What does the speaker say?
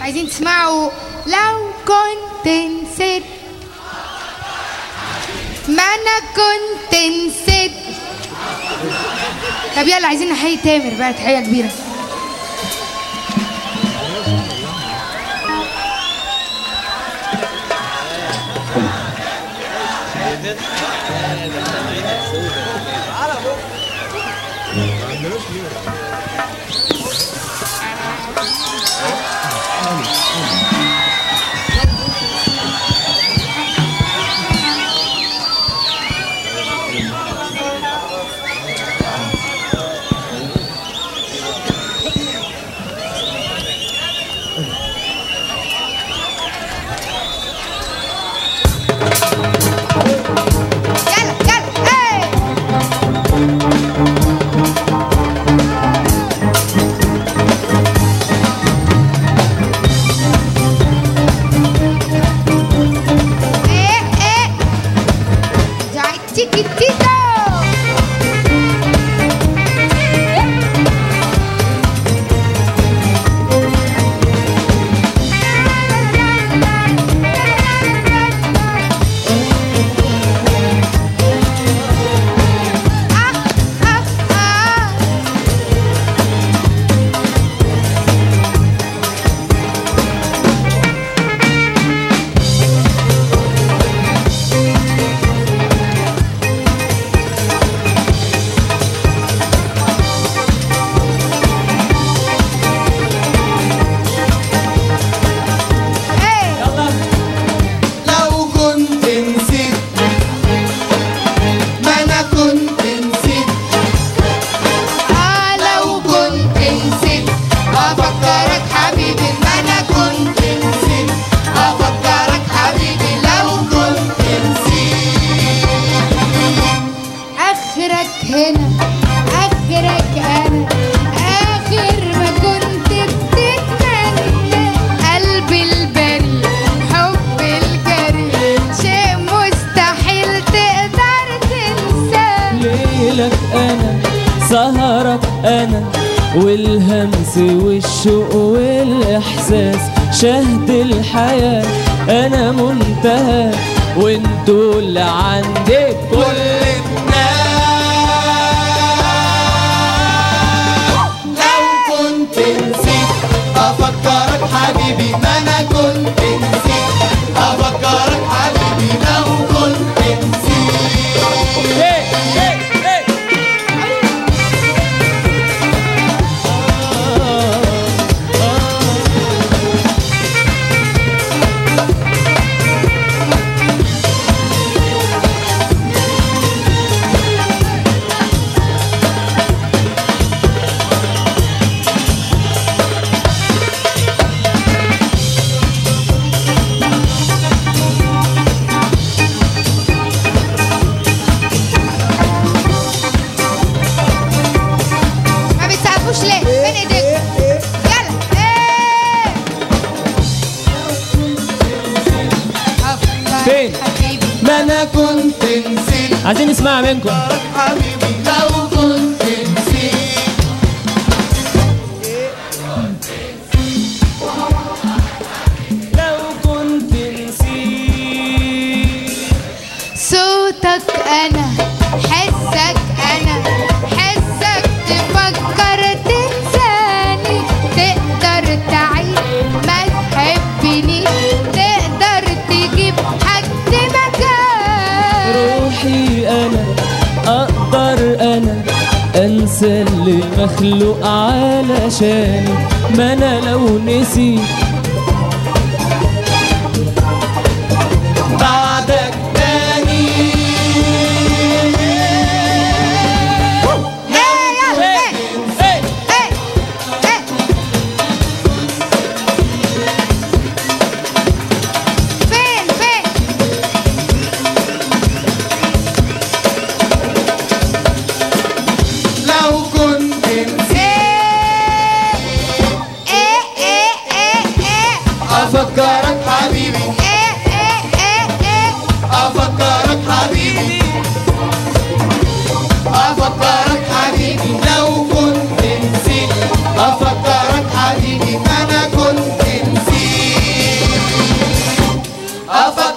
عايزين تسمعوا لو كنت نسيت ما انا كنت نسيت طب يلا عايزين نحيي تامر بقى تحيه كبيره يلا يلا ايه ايه ايه جاي تيكي تيكو آه آه آه ايه لو كنت نسيت ما انا كنت نسيت آه لو كنت نسيت أفكرك حبيبي ما أنا كنت نسيت أفكرك حبيبي لو كنت نسيت آخرك هنا آخرك أنا آخر ما كنت بتتمنى قلبي البريء حب الجري شيء مستحيل تقدر تنساه ليلك انا سهرك انا والهمس والشوق والاحساس شهد الحياه انا منتهى وانتوا اللي عندك كل الناس لو كنت نسيت افكرك حبيبي ما انا كنت نسيت افكرك حبيبي لو كنت نسيت إيه إيه إيه. ما بتسقفوش ليه؟ فين ايديكم؟ يلا ايه أفكر فين؟ حبيبي ما انا كنت نسيت عايزين نسمع منكم حبيبي لو كنت نسيت لو كنت نسيت صوتك انا حسك انا حسك تفكر تنساني تقدر تعيش ما تحبني تقدر تجيب حد مكان روحي انا اقدر انا انسى اللي مخلوق علشاني ما انا لو نسيت بعدك تاني ايه يلا ايه إيه. ايه ايه فين فين لو كنت نسيت ايه ايه ايه ايه افكرك